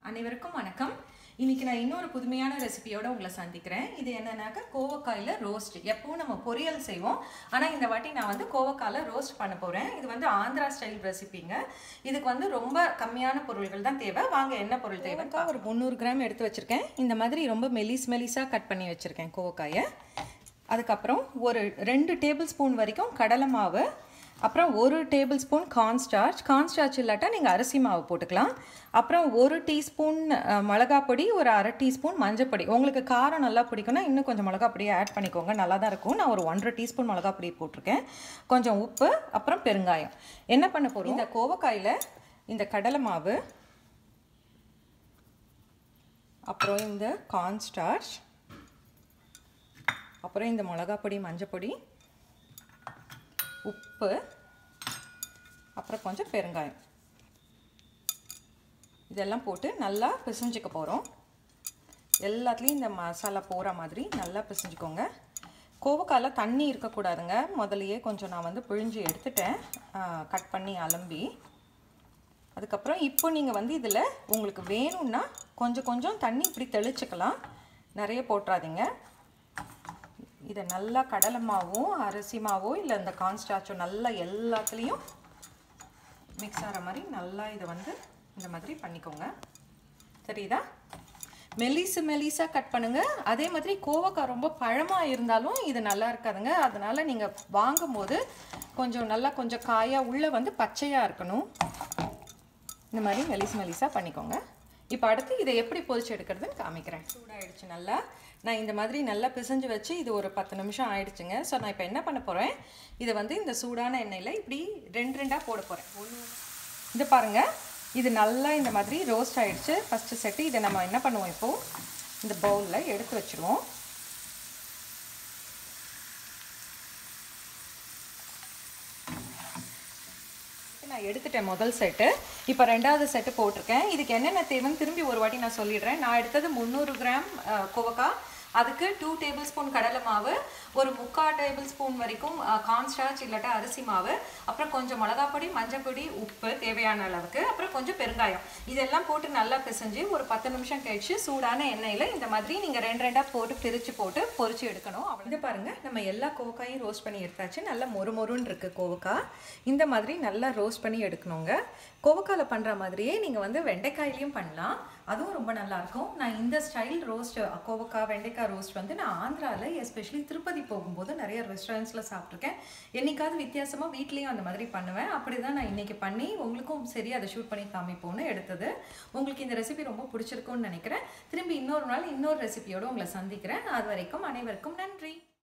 அனைவருக்கும் வணக்கம் இன்னைக்கு நான் இன்னொரு புதுமையான ரெசிபியோட உங்களை சந்திக்கிறேன் இது என்னன்னாக்கா கோவக்காயில் ரோஸ்ட் எப்பவும் நம்ம பொரியல் செய்வோம் ஆனால் இந்த வாட்டி நான் வந்து கோவக்காயில் ரோஸ்ட் பண்ண போகிறேன் இது வந்து ஆந்திரா ஸ்டைல் ரெசிபிங்க இதுக்கு வந்து ரொம்ப கம்மியான பொருள்கள் தான் தேவை வாங்க என்ன பொருள் தேவைக்கா ஒரு முந்நூறு கிராம் எடுத்து வச்சுருக்கேன் இந்த மாதிரி ரொம்ப மெலிஸ் மெலிஸாக கட் பண்ணி வச்சுருக்கேன் கோவக்காயை அதுக்கப்புறம் ஒரு ரெண்டு டேபிள் ஸ்பூன் வரைக்கும் கடலை மாவு அப்புறம் ஒரு டேபிள் ஸ்பூன் கார்ன்ஸ்டார்ச் கார்ன்ஸ்டார்ச் இல்லாட்டா நீங்கள் அரிசி மாவு போட்டுக்கலாம் அப்புறம் ஒரு டீஸ்பூன் மிளகா பொடி ஒரு அரை டீஸ்பூன் மஞ்சப்பொடி உங்களுக்கு காரம் நல்லா பிடிக்கும்னா இன்னும் கொஞ்சம் மிளகா பொடியை ஆட் பண்ணிக்கோங்க நல்லா தான் இருக்கும் நான் ஒரு ஒன்றரை டீஸ்பூன் மிளகா பொடி போட்டிருக்கேன் கொஞ்சம் உப்பு அப்புறம் பெருங்காயம் என்ன பண்ண போகிறோம் இந்த கோவக்காயில் இந்த கடலை மாவு அப்புறம் இந்த கார்ன்ஸ்டார்ச் அப்புறம் இந்த மிளகா பொடி மஞ்சப்பொடி உப்பு அப்புறம் கொஞ்சம் பெருங்காயம் இதெல்லாம் போட்டு நல்லா பிசைஞ்சிக்க போகிறோம் எல்லாத்துலேயும் இந்த மசாலா போகிற மாதிரி நல்லா பிசைஞ்சுக்கோங்க கோவக்காயில் தண்ணி இருக்கக்கூடாதுங்க முதலையே கொஞ்சம் நான் வந்து பிழிஞ்சு எடுத்துட்டேன் கட் பண்ணி அலம்பி அதுக்கப்புறம் இப்போ நீங்கள் வந்து இதில் உங்களுக்கு வேணும்னா கொஞ்சம் கொஞ்சம் தண்ணி இப்படி தெளிச்சுக்கலாம் நிறைய போட்டுறாதீங்க இதை நல்லா கடலை மாவோ அரிசி மாவோ இல்லை இந்த கான்ஸ்டாச்சோ நல்லா எல்லாத்துலேயும் மிக்ஸ் ஆகிற மாதிரி நல்லா இதை வந்து இந்த மாதிரி பண்ணிக்கோங்க சரிதா மெலிசு மெலிசாக கட் பண்ணுங்கள் அதே மாதிரி கோவக்காய் ரொம்ப பழமாக இருந்தாலும் இது நல்லா இருக்காதுங்க அதனால் நீங்கள் வாங்கும்போது கொஞ்சம் நல்லா கொஞ்சம் காயாக உள்ளே வந்து பச்சையாக இருக்கணும் இந்த மாதிரி மெலிசு மெலிசாக பண்ணிக்கோங்க இப்போ அடுத்து இதை எப்படி பொரிச்சு எடுக்கிறதுன்னு காமிக்கிறேன் சூடாயிடுச்சு நல்லா நான் இந்த மாதிரி நல்லா பிசைஞ்சு வச்சு இது ஒரு பத்து நிமிஷம் ஆயிடுச்சுங்க ஸோ நான் இப்போ என்ன பண்ண போகிறேன் இதை வந்து இந்த சூடான எண்ணெயில் இப்படி ரெண்டு ரெண்டாக போட போகிறேன் ஒன்று இது பாருங்கள் இது நல்லா இந்த மாதிரி ரோஸ்ட் ஆகிடுச்சு ஃபஸ்ட்டு செட்டு இதை நம்ம என்ன பண்ணுவோம் இப்போது இந்த பவுலில் எடுத்து வச்சுருவோம் நான் எடுத்துட்டேன் முதல் செட்டு இப்போ ரெண்டாவது செட்டு போட்டிருக்கேன் இதுக்கு என்னென்ன தேவைன்னு திரும்பி ஒரு வாட்டி நான் சொல்லிடுறேன் நான் எடுத்தது முந்நூறு கிராம் கோவக்காய் அதுக்கு டூ டேபிள் ஸ்பூன் கடலை மாவு ஒரு முக்கால் டேபிள் ஸ்பூன் வரைக்கும் கார்ன்ஸ்டார்ச் இல்லாட்டா அரிசி மாவு அப்புறம் கொஞ்சம் மிளகாப்பொடி மஞ்சப்பொடி உப்பு தேவையான அளவுக்கு அப்புறம் கொஞ்சம் பெருங்காயம் இதெல்லாம் போட்டு நல்லா பிசைஞ்சு ஒரு பத்து நிமிஷம் கழிச்சு சூடான எண்ணெயில் இந்த மாதிரி நீங்கள் ரெண்டு ரெண்டாக போட்டு பிரித்து போட்டு பொரிச்சு எடுக்கணும் இது பாருங்கள் நம்ம எல்லா கோவக்காயும் ரோஸ்ட் பண்ணி எடுத்தாச்சு நல்லா மொறு மொறுன்னு இருக்குது கோவக்காய் இந்த மாதிரி நல்லா ரோஸ்ட் பண்ணி எடுக்கணுங்க கோவக்காயில் பண்ணுற மாதிரியே நீங்கள் வந்து வெண்டைக்காயிலையும் பண்ணலாம் அதுவும் ரொம்ப நல்லாயிருக்கும் நான் இந்த ஸ்டைல் ரோஸ்ட் கோவக்காய் வெண்டைக்காய் ரோஸ்ட் வந்து நான் ஆந்திராவில் எஸ்பெஷலி திருப்பதி போகும்போது நிறைய ரெஸ்டாரண்ட்ஸில் சாப்பிட்ருக்கேன் என்னைக்காவது வித்தியாசமாக வீட்லேயும் அந்த மாதிரி பண்ணுவேன் அப்படி தான் நான் இன்றைக்கி பண்ணி உங்களுக்கும் சரி அதை ஷூட் பண்ணி காமிப்போன்னு எடுத்தது உங்களுக்கு இந்த ரெசிபி ரொம்ப பிடிச்சிருக்கும்னு நினைக்கிறேன் திரும்பி இன்னொரு நாள் இன்னொரு ரெசிபியோடு உங்களை சந்திக்கிறேன் அது வரைக்கும் அனைவருக்கும் நன்றி